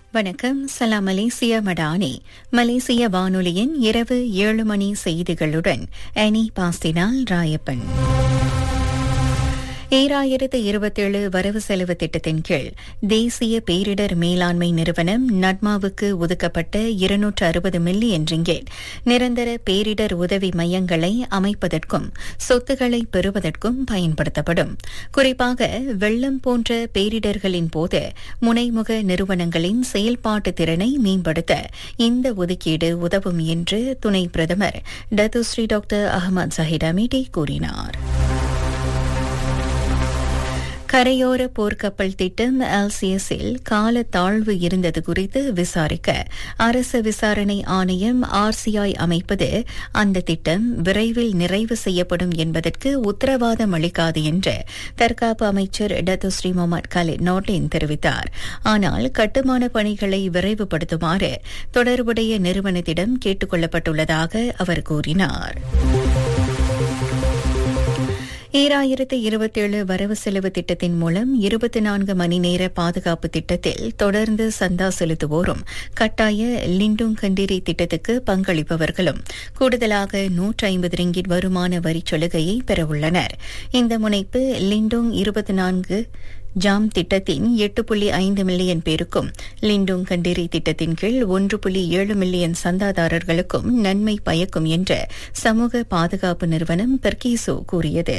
வணக்கம் சலாம் மலேசியா மடானி மலேசிய வானொலியின் இரவு ஏழு மணி செய்திகளுடன் அனி பாஸ்தினால் ராயப்பன் ஈராயிரத்து இருபத்தேழு வரவு செலவு திட்டத்தின் கீழ் தேசிய பேரிடர் மேலாண்மை நிறுவனம் நட்மாவுக்கு ஒதுக்கப்பட்ட இருநூற்று அறுபது மில்லியன் ரிங்கேட் நிரந்தர பேரிடர் உதவி மையங்களை அமைப்பதற்கும் சொத்துக்களை பெறுவதற்கும் பயன்படுத்தப்படும் குறிப்பாக வெள்ளம் போன்ற பேரிடர்களின் போது முனைமுக நிறுவனங்களின் செயல்பாட்டு திறனை மேம்படுத்த இந்த ஒதுக்கீடு உதவும் என்று துணை பிரதமர் Datuk Seri doctor Ahmad Zahid Hamidi கூறினார் கரையோர போர்க்கப்பல் திட்டம் எல்சிஎஸில் கால தாழ்வு இருந்தது குறித்து விசாரிக்க அரசு விசாரணை ஆணையம் ஆர்சிஐ அமைப்பது அந்த திட்டம் விரைவில் நிறைவு செய்யப்படும் என்பதற்கு உத்தரவாதம் அளிக்காது என்று தற்காப்பு அமைச்சர் டத்துஸ்ரீ முகமது கலித் நோட்டின் தெரிவித்தார் ஆனால் கட்டுமான பணிகளை விரைவுபடுத்துமாறு தொடர்புடைய நிறுவனத்திடம் கேட்டுக் கொள்ளப்பட்டுள்ளதாக அவர் கூறினார் ஈராயிரத்து இருபத்தேழு வரவு செலவு திட்டத்தின் மூலம் இருபத்தி நான்கு மணி நேர பாதுகாப்பு திட்டத்தில் தொடர்ந்து சந்தா செலுத்துவோரும் கட்டாய லிண்டுங் கண்டிரி திட்டத்துக்கு பங்களிப்பவர்களும் கூடுதலாக நூற்று ஐம்பது ரிங்கிட் வருமான வரிச் சலுகையை பெறவுள்ளனர் இந்த முனைப்பு லிண்டுங் இருபத்தி நான்கு ஜாம் திட்டத்தின் எட்டு புள்ளி ஐந்து மில்லியன் பேருக்கும் லிண்டுங் கண்டிரி திட்டத்தின் கீழ் ஒன்று புள்ளி ஏழு மில்லியன் சந்தாதாரர்களுக்கும் நன்மை பயக்கும் என்று சமூக பாதுகாப்பு நிறுவனம் பெர்கீசோ கூறியது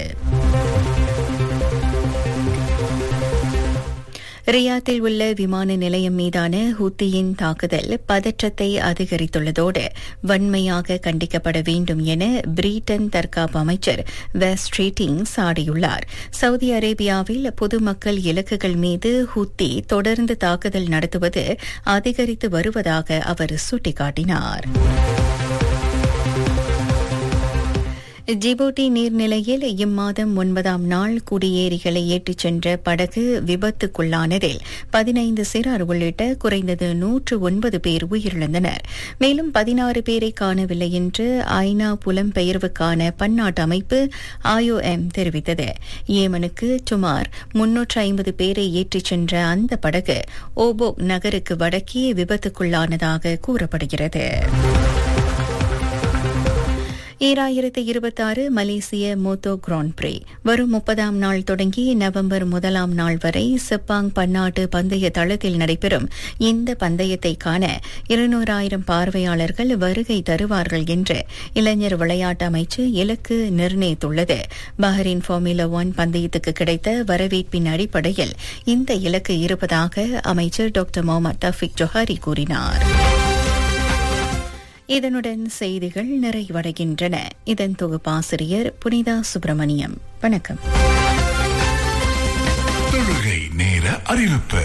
ரியாத்தில் உள்ள விமான நிலையம் மீதான ஹூத்தியின் தாக்குதல் பதற்றத்தை அதிகரித்துள்ளதோடு வன்மையாக கண்டிக்கப்பட வேண்டும் என பிரிட்டன் தற்காப்பு அமைச்சர் வெஸ்ட்ரீட்டிங் சாடியுள்ளார் சவுதி அரேபியாவில் பொதுமக்கள் இலக்குகள் மீது ஹூத்தி தொடர்ந்து தாக்குதல் நடத்துவது அதிகரித்து வருவதாக அவர் சுட்டிக்காட்டினார் ஜிபோட்டி நீர்நிலையில் இம்மாதம் ஒன்பதாம் நாள் குடியேறிகளை ஏற்றிச் சென்ற படகு விபத்துக்குள்ளானதில் பதினைந்து சிறார் உள்ளிட்ட குறைந்தது நூற்று ஒன்பது பேர் உயிரிழந்தனர் மேலும் பதினாறு பேரை காணவில்லை என்று ஐநா புலம்பெயர்வுக்கான பன்னாட்டு அமைப்பு ஐஓஎம் தெரிவித்தது ஏமனுக்கு சுமார் முன்னூற்று ஐம்பது பேரை ஏற்றிச் சென்ற அந்த படகு ஓபோக் நகருக்கு வடக்கே விபத்துக்குள்ளானதாக கூறப்படுகிறது ஈராயிரத்து இருபத்தாறு மலேசிய மோட்டோ கிராண்ட் பிரே வரும் முப்பதாம் நாள் தொடங்கி நவம்பர் முதலாம் நாள் வரை செப்பாங் பன்னாட்டு பந்தய தளத்தில் நடைபெறும் இந்த பந்தயத்தை காண இருநூறாயிரம் பார்வையாளர்கள் வருகை தருவார்கள் என்று இளைஞர் விளையாட்டு அமைச்சு இலக்கு நிர்ணயித்துள்ளது பஹ்ரைன் ஃபார்முலா ஒன் பந்தயத்துக்கு கிடைத்த வரவேற்பின் அடிப்படையில் இந்த இலக்கு இருப்பதாக அமைச்சர் டாக்டர் முகமது தஃபிக் ஜொஹாரி கூறினார் இதனுடன் செய்திகள் நிறைவடைகின்றன இதன் தொகுப்பாசிரியர் புனிதா சுப்பிரமணியம் வணக்கம் தொழுகை நேர அறிவிப்பு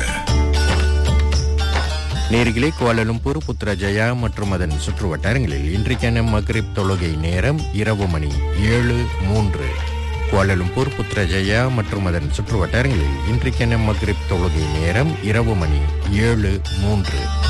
நேர்களே கோலாலும்பூர் புத்ரஜயா மற்றும் அதன் சுற்று வட்டாரங்களில் இன்றைக்கான மக்ரிப் தொழுகை நேரம் இரவு மணி ஏழு மூன்று கோலாலும்பூர் புத்ரஜயா மற்றும் அதன் சுற்று வட்டாரங்களில் இன்றைக்கான மக்ரிப் தொழுகை நேரம் இரவு மணி ஏழு மூன்று